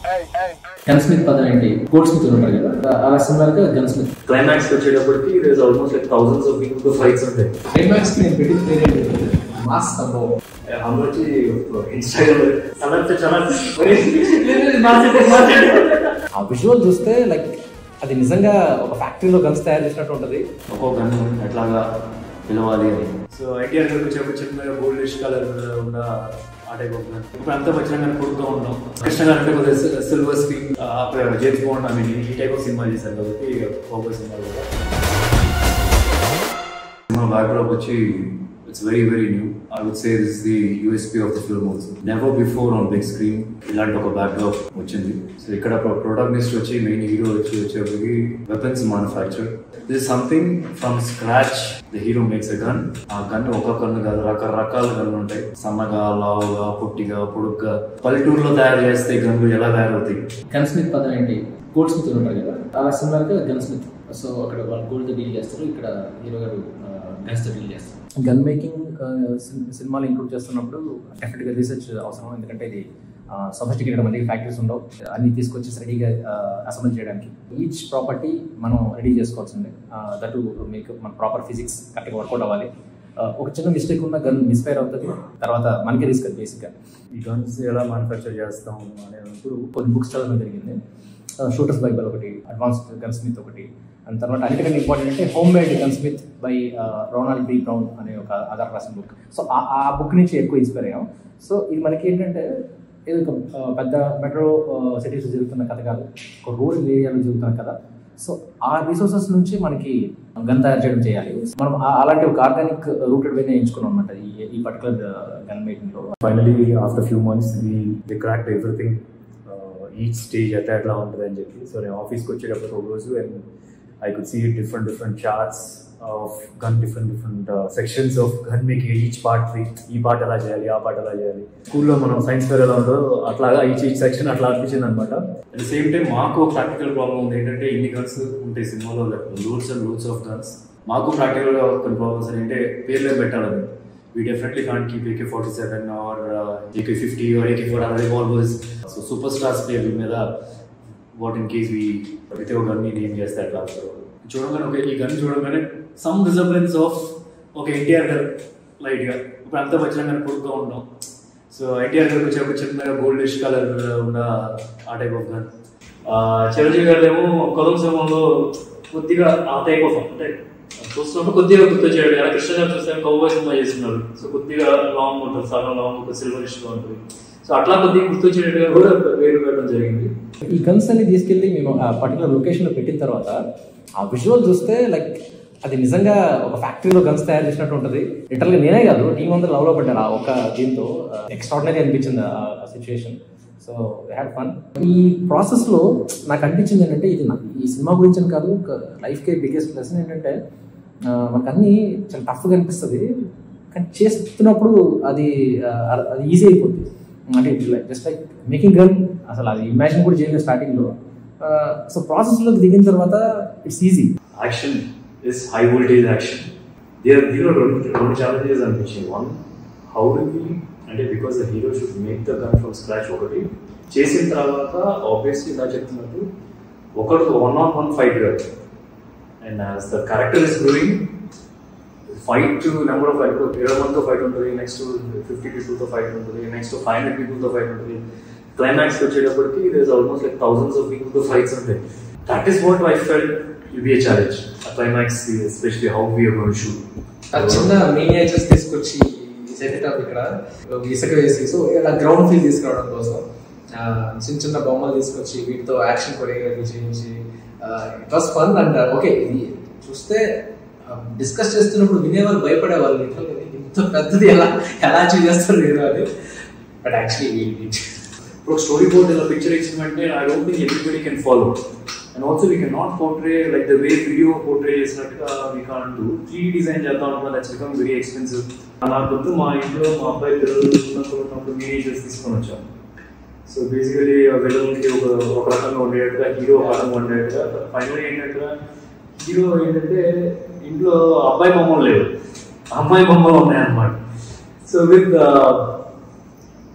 Gun Smith పదం ఏంటి gold Smith ఉంటారు కదా అలా సిమిలర్ గా గన్ స్మిత్ క్లైమాక్స్ వచ్చేటప్పటికి it almost like thousands of people fights ఉంటాయి క్లైమాక్స్ నేను పెట్టిన పేరు ఏంటి మాస్ సంభవం అందులో వచ్చి ఇన్స్టాగ్రామ్ చాలా చాలా ఆ విజువల్ చూస్తే లైక్ అది నిజంగా ఒక ఫ్యాక్టరీలో గన్స్ తయారు చేసినట్టు ఉంటుంది ఒక్కో గన్ ఎట్లాగా పిలవాలి అని సో ఐటీఆర్ గారికి వచ్చేప్పుడు చిన్న గోల్డిష్ కలర్ ఉన్న ఆ టైప్ ఆఫ్ గన్ ఇప్పుడు అంతా వచ్చిన కానీ కొడుతూ ఉంటాం కృష్ణ గారు అంటే కొద్దిగా silver screen James Bond I mean ఈ టైప్ ఆఫ్ సినిమా చేశారు కాబట్టి ఫోకస్ సినిమాలు కూడా సినిమా బ్యాక్డ్రాప్ వచ్చి it's very very new I would say this the USP of the film also never before on big screen ఇలాంటి ఒక backdrop వచ్చింది so ఇక్కడ ప్రొటాగనిస్ట్ వచ్చి మెయిన్ హీరో వచ్చి వచ్చేప్పటికి weapons manufacture this something from scratch the hero makes a gun ఆ gun ఒక gun కాదు రకరకాల గన్లు ఉంటాయి సన్నగా లావుగా పొట్టిగా పొడుగ్గా పల్లెటూరులో తయారు చేస్తే గన్లు ఎలా తయారవుతాయి గన్ స్మిత్ పదం ఏంటి గోల్డ్ స్మిత్ ఉంటారు కదా అలా సిమిలర్ గా గన్ స్మిత్ సో అక్కడ వాళ్ళు గోల్డ్ తో డీల్ చేస్తారు ఇక్కడ హీరో గారు గన్స్ తో డీల్ చేస్తారు గన్ మేకింగ్ సినిమాలు ఇంక్లూడ్ చేస్తున్నప్పుడు డెఫినెట్గా రీసెర్చ్ అవసరం ఎందుకంటే ఇది సొఫిస్టికేటెడ్ మళ్ళీ ఫ్యాక్టరీస్ ఉండవు అన్ని తీసుకొచ్చి రెడీగా అసెంబ్ల్ చేయడానికి ఈచ్ ప్రాపర్టీ మనం రెడీ చేసుకోవాల్సిందే దట్ మీకు మన ప్రాపర్ ఫిజిక్స్ కరెక్ట్గా వర్కౌట్ అవ్వాలి ఆ, ఒక చిన్న మిస్టేక్ ఉన్న గన్ మిస్ఫైర్ అవుతుంది తర్వాత మనకే రిస్క్ అది బేసిక్గా ఈ గన్స్ ఎలా మ్యానుఫ్యాక్చర్ చేస్తాం అనేటప్పుడు కొన్ని బుక్స్ చదవడం జరిగింది షూటర్స్ బైబల్ ఒకటి అడ్వాన్స్డ్ గన్ స్మిత్ ఒకటి అండ్ తర్వాత అన్నిటికంటే ఇంపార్టెంట్ అంటే home made gun smith by Ronald B Brown అనే ఒక ఆధార్ రాసిన బుక్ సో ఆ బుక్ నుంచి ఎక్కువ ఇన్స్పైర్ అయ్యాం సో ఇది మనకి ఏంటంటే ఇది ఒక ఆ, పెద్ద మెట్రో సిటీస్ జరుగుతున్న కథ కాదు ఒక రూరల్ ఏరియాలో జరుగుతున్న కథ సో ఆ రిసోర్సెస్ నుంచి మనకి గన్ తయారు చేయడం చేయాలి మనం ఆ- అలాంటి ఒక ఆర్గానిక్ రూటెడ్ వేనే ఎంచుకున్నాం అనమాట ఈ ఈ పర్టికులర్ గన్ మేకింగ్ లో finally after few months we the cracked everything each stage అయితే ఎట్లా ఉంటుంది అని చెప్పి సో నేను ఆఫీస్కి వచ్చేటప్పుడు ఒక రోజు and I could see different different charts of gun different different sections of gun making each part ఈ పార్ట్ ఎలా చేయాలి ఆ పార్ట్ ఎలా చేయాలి స్కూల్లో మనం సైన్స్ ఫేర్ ఎలా ఉందో అట్లాగా ఈచ్ ఈచ్ సెక్షన్ అట్లా అనిపించింది అనమాట అట్ ద సేమ్ టైం మాకు ప్రాక్టికల్ ప్రాబ్లం ఉంది ఏంటంటే ఇన్ని గన్స్ ఉంటాయి సినిమాలో rules and rules of guns మాకు ప్రాక్టికల్ గా కొన్ని ప్రాబ్లమ్స్ ఏంటంటే పేర్లు ఏం పెట్టాలని we definitely can't keep AK-47 or uh, AK-50 or AK-4 other revolvers. So superstars పేర్ల మీద వాట్ ఇన్ కేస్ వి ప్రతి ఒక్క గన్ని నేమ్ చేస్తే అట్లా చూడగానే ఒక ఈ గన్ చూడగానే సమ్ రిజర్వెన్స్ ఆఫ్ ఒక ఎన్టీఆర్ గారు లైట్గా ఇప్పుడు అంతా వచ్చిన కానీ పొడుగ్గా ఉంటాం సో ఎన్టీఆర్ గారికి వచ్చేప్పుడు చిన్నగా గోల్డిష్ కలర్ ఉన్న ఆ టైప్ ఆఫ్ గన్ చిరంజీవి గారు ఏమో కొలం సమయంలో కొద్దిగా ఆ టైప్ ఆఫ్ అంటే చూస్తున్నప్పుడు కొద్దిగా గుర్తు చేయడం ఎలా కృష్ణ గారు చూస్తే కౌబాయ్ సినిమా చేస్తున్నారు సో కొద్దిగా లాంగ్ ఉంటుంది సగం లాంగ్ ఒక సిల్వరిష్ గా ఉంటుంది సో అట్లా కొద్దిగా గుర్తు చేయడం కూడా వేరు వేయడం జరిగింది ఈ గన్స్ అన్ని తీసుకెళ్ళి మేము ఆ పర్టికులర్ లొకేషన్ లో పెట్టిన తర్వాత ఆ విజువల్ చూస్తే లైక్ అది నిజంగా ఒక ఫ్యాక్టరీలో గన్స్ తయారు చేసినట్టు ఉంటుంది లిటరల్గా నేనే కాదు టీం అందరూ లవ్లో పడ్డారు ఆ ఒక్క దీంతో ఎక్స్ట్రాడినరీ అనిపించింది ఆ సిచ్యువేషన్ సో హ్యాడ్ ఫన్ ఈ ప్రాసెస్లో నాకు అనిపించింది ఏంటంటే ఇది నా ఈ సినిమా గురించి అని కాదు లైఫ్కే బిగ్గెస్ట్ లెసన్ ఏంటంటే ఆ, మనకు అన్నీ చాలా టఫ్గా అనిపిస్తుంది కానీ చేస్తున్నప్పుడు అది ఆ, అది ఈజీ అయిపోతుంది అంటే జస్ట్ లైక్ మేకింగ్ గన్ అసలు అది ఇమాజిన్ కూడా చేయలేదు స్టార్టింగ్లో సో ప్రాసెస్లోకి దిగిన తర్వాత it's easy action is high voltage action there hero రెండు రెండు ఛాలెంజెస్ అనిపించింది వన్ హౌ డు వి అంటే because the hero should make the gun from scratch ఒకటి చేసిన తర్వాత ఆబ్వియస్లీ ఇలా చెప్తున్నట్టు ఒకడు వన్ ఆన్ వన్ ఫైట్ కాదు and as the character is growing fight number of fight ఇరవై మందితో ఫైట్ ఉంటుంది నెక్స్ట్ ఫిఫ్టీ పీపుల్తో ఫైట్ ఉంటుంది నెక్స్ట్ ఫైవ్ హండ్రెడ్ పీపుల్తో ఫైట్ ఉంటుంది క్లైమాక్స్ వచ్చేటప్పటికి it almost like thousands of పీపుల్తో ఫైట్స్ ఉంటాయి that is what I felt you be a challenge climax especially how we are shoot ఆ చిన్న మినియేచర్స్ తీసుకొచ్చి సెట్ అప్ ఇక్కడ ఇసుక వేసి సో ఇలా గ్రౌండ్ ఫీల్ తీసుకురావడం కోసం ఆ, చిన్న చిన్న బొమ్మలు తీసుకొచ్చి వీటితో యాక్షన్ కొరియోగ్రఫీ చేయించి it was fun and okay ఇది చూస్తే డిస్కస్ చేస్తున్నప్పుడు వినేవాళ్ళు భయపడేవాళ్ళు లిటరల్ ఇంత పెద్దది ఎలా ఎలా అచీవ్ చేస్తారు లేదు అని బట్ యాక్చువల్లీ ఇప్పుడు స్టోరీ బోర్డ్ ఇలా పిక్చర్ ఇచ్చినట్టే I don't think everybody can follow and also we can not portray like the way video portray చేసినట్టుగా we can do three design చేద్దాం అనుకున్నా దట్స్ బికమ్ వెరీ ఎక్స్పెన్సివ్ నాకు గుర్తు మా ఇంట్లో మా అబ్బాయి పిల్లలు చిన్నప్పుడు ఉన్నప్పుడు మినియేచర్స్ తీసుకొని వచ్చాం సో బేసికలీ విలన్కి ఒక ఒక రకంగా ఉండేట్టుగా హీరో ఒక రకంగా ఉండేట్టుగా ఫైనల్ ఏంటంటే హీరో ఏంటంటే ఇంట్లో అబ్బాయి బొమ్మలు లేవు అమ్మాయి బొమ్మలు ఉన్నాయన్నమాట సో విత్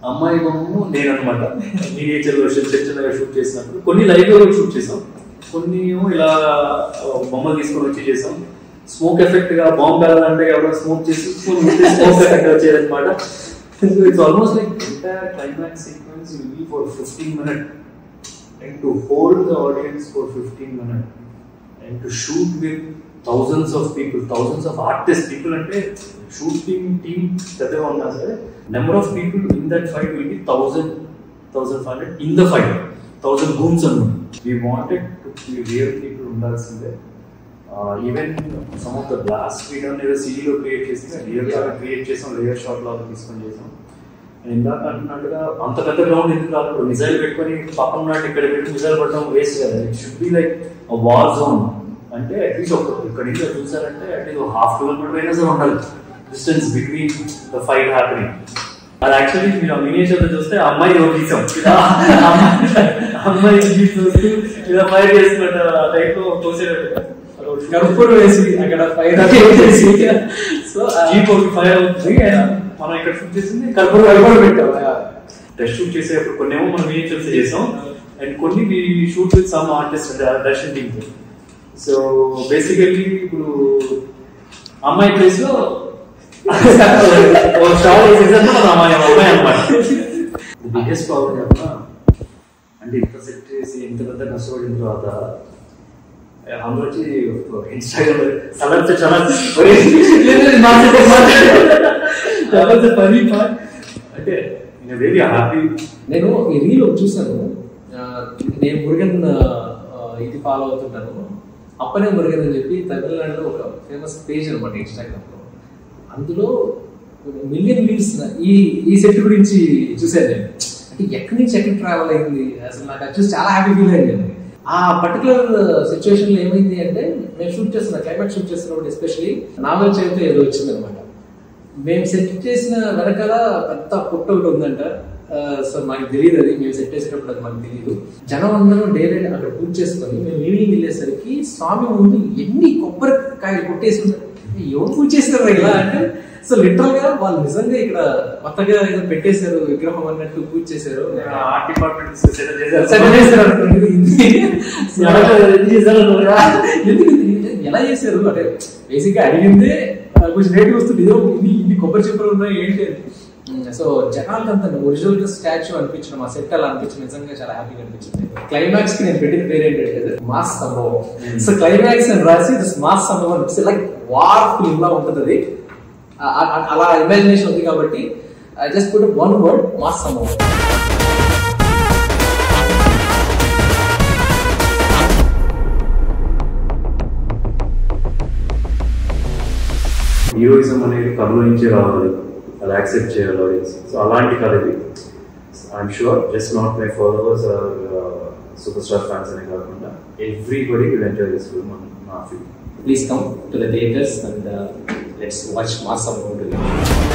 అమ్మాయి బొమ్మ నేను అనమాట మినియేచర్ వర్షన్ చిన్న చిన్నగా షూట్ చేసినప్పుడు కొన్ని లైవ్ కూడా షూట్ చేసాం కొన్ని ఏమో ఇలా బొమ్మలు తీసుకొని వచ్చి చేసాం స్మోక్ ఎఫెక్ట్ గా బాంబ్ కావాలంటే ఎవరో స్మోక్ చేసి స్మోక్ ఎఫెక్ట్ వచ్చేదన్నమాట it's almost like entire climax sequence you be for fifteen minute and to hold the audience for 15 minutes and to shoot with thousands of people, thousands of artists, people అంటే shooting team పెద్దగా ఉన్నా సరే number of people in that fight will be thousand thousand five hundred in the fight thousand గూమ్స్ అన్నమాట we wanted to real people ఉండాల్సిందే even some of the blast freedom ఏదో సిడీలో create చేసి రియల్ గా క్రియేట్ చేసాం లేయర్ షాట్ లాగా తీసుకొని చేసాం ఇందాక అంటున్నట్టుగా అంత పెద్ద గ్రౌండ్ ఎందుకు రాదు మిజైల్ పెట్టుకొని పక్కన ఉన్నట్టు ఇక్కడ పెట్టి మిజైల్ పడడం వేస్ట్ కదా it should be like war zone అంటే అట్లీస్ట్ ఒక ఇక్కడ నుంచి చూసారంటే అట్లీస్ట్ ఒక హాఫ్ కిలోమీటర్ అయినా సరే ఉండాలి distance between the fight happening అది యాక్చువల్లీ మీరు మినియేచర్ చూస్తే ఆ అమ్మాయి గీసాం ఇలా అమ్మాయి చూస్తూ ఇలా ఫైర్ చేస్తున్నట్టు ఆ టైప్ లో తోసేటట్టు కర్పూరం వేసి అక్కడ ఫైర్ చేసి సో జీప్ ఒకటి ఫైర్ అవుతుంది and మనం ఇక్కడ షూట్ చేసింది కర్పూరం కర్పూరం పెట్టాం టెస్ట్ షూట్ చేసేటప్పుడు కొన్ని ఏమో మనం మినియేచర్స్ చేసాం అండ్ కొన్ని we shoot with some artist Darshan team so basically ఇప్పుడు అమ్మాయి ప్లేస్ లో ఒక స్టార్ వేసేసరికి మన అమ్మాయి అమ్మాయి అనమాట బిగ్గెస్ట్ ప్రాబ్లం ఏమన్నా అంటే ఇంత సెట్ చేసి ఇంత పెద్ద కష్టపడిన తర్వాత అందరూ వచ్చి ఇన్స్టాగ్రామ్ సలర్ చాలా పని అంటే నేను వెరీ హ్యాపీ నేను ఈ రీల్ ఒకటి చూసాను ఆ, నేను మురుగన్ ఆ, ఇది ఫాలో అవుతుంటాను అప్పనే మురుగన్ అని చెప్పి తమిళనాడులో ఒక ఫేమస్ పేజ్ అనమాట ఇన్స్టాగ్రామ్ లో అందులో మిలియన్ వ్యూస్ ఈ ఈ సెట్ గురించి చూశాను నేను అంటే ఎక్కడి నుంచి ఎక్కడ ట్రావెల్ అయింది అసలు నాకు అది చూసి చాలా హ్యాపీ ఫీల్ అయింది ఆ పర్టికులర్ సిచ్యువేషన్ లో ఏమైంది అంటే మేము షూట్ చేస్తున్న క్లైమాక్స్ షూట్ చేస్తున్నప్పుడు ఎస్పెషల్లీ నావల్ చదివితే ఏదో వచ్చింది అనమాట మేము సెట్ చేసిన వెనకాల పెద్ద పుట్ట ఒకటి ఉందంట సో మాకు తెలియదు అది మేము సెట్ చేసేటప్పుడు అది మాకు తెలియదు జనం అందరూ డే నైట్ అక్కడ పూజ చేసుకొని మేము ఈవినింగ్ వెళ్ళేసరికి స్వామి ముందు ఎన్ని కొబ్బరికాయలు కొట్టేసి ఉన్నారు. ఎవరు పూజ చేశారు ఇలా అంటే సో లిటరల్ గా వాళ్ళు నిజంగా ఇక్కడ కొత్తగా ఏదో పెట్టేశారు విగ్రహం అన్నట్టు పూజ చేశారు ఆర్ట్ డిపార్ట్మెంట్ సెటిల్ సెట్ చేశారు అనుకోండి. ఎందుకు చేశారు ఎందుకు ఇది? ఎలా చేశారు అంటే బేసిక్ గా అడిగిందే ఆ, కొంచెం రేట్ వస్తుంది ఇదో ఇన్ని ఇన్ని కొబ్బరి చెప్పులు ఉన్నాయి ఏంటి అని సో జనాలకు అంత ఒరిజినల్ గా స్టాచ్యూ అనిపించిన మా సెట్ అలా అనిపించింది నిజంగా చాలా హ్యాపీగా అనిపించింది క్లైమాక్స్ కి నేను పెట్టిన పేరు ఏంటంటే మాస్ సంభవం సో క్లైమాక్స్ అని రాసి మాస్ సంభవం అనిపిస్తే లైక్ వార్ ఫిల్మ్ లా ఉంటుంది అది ఆ- ఆ- అలా ఇమాజినేషన్ ఉంది కాబట్టి I just put one word mass సంభవం హీరోయిజం అనేది కథలో నుంచే రావాలి అది యాక్సెప్ట్ చేయాలి ఆడియన్స్ సో అలాంటి కథ ఇది I'm sure just not my followers are super star fans అనే కాకుండా everybody will enjoy this film నా feel please come to the theaters and uh, let's watch Mass Sambavam together.